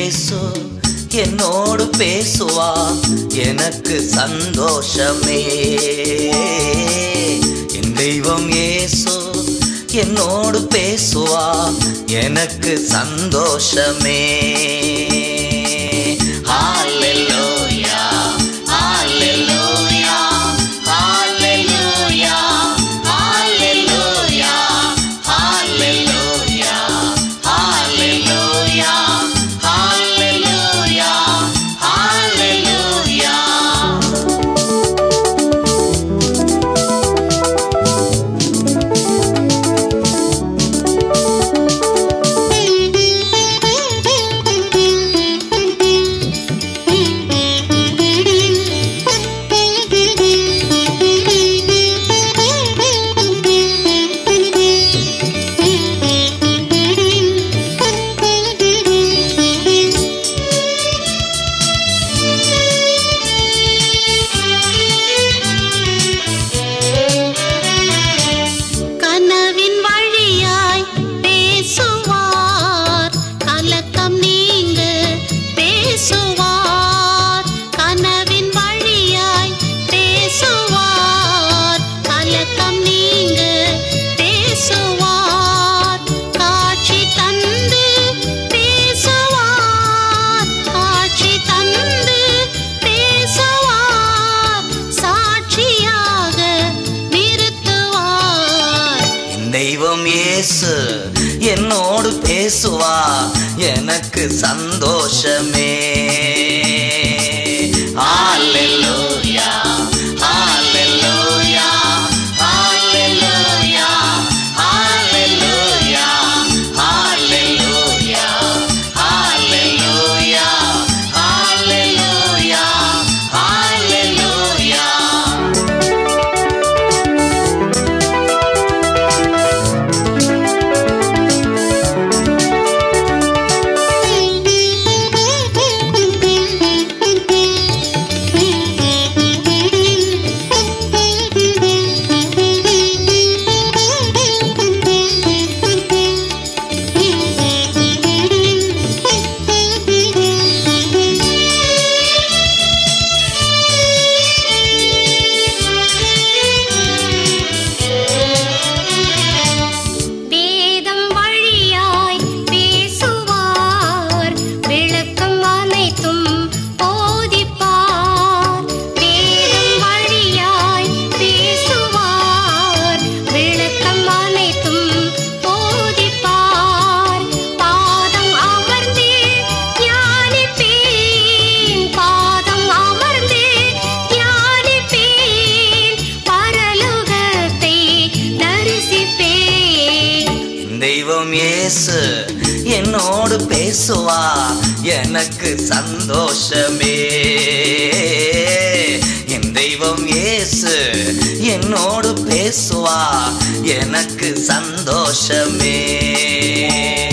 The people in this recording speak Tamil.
இயேசு என்னோடு பேசுவா எனக்கு சந்தோஷமே என் தெய்வம் இயேசு என்னோடு பேசுவா எனக்கு சந்தோஷமே ஹalleluya ஹalleluya ஹalleluya ஹalleluya ஹalleluya ஹalleluya ஹalleluya ஹalleluya கனவின் வழியாய் பேசுவார் கலக்கம் நீங்க பேசுவார் கனவின் வழியாய் பேசுவார் கலக்கம் நீங்க பேசுவார் காட்சி தந்து பேசுவார் காட்சி தந்து பேசுவார் சாட்சியாக நிறுத்துவார் என் தெய்வம் இயேசு என்னோடு பேசுவா எனக்கு சந்தோஷமே ஹalleluya ஹalleluya ஹalleluya ஹalleluya ஹalleluya ஹalleluya ஹalleluya ஹalleluya வேதம் வழியாய் பேசுவார் விளக்கம் அனைத்தும் போதிப்பார் வேதம் வழியாய் பேசுவார் விளக்கம் அனைத்தும் போதிப்பார் பாதம் அமர்ந்து ஞானிப்பேன் பாதம் அமர்ந்து ஞானிப்பேன் பரலோகத்தை தரிசிப்பேன் என் தெய்வம் இயேசு என்னோடு பேசுவா எனக்கு சந்தோஷமே என் தெய்வம் இயேசு என்னோடு பேசுவா எனக்கு சந்தோஷமே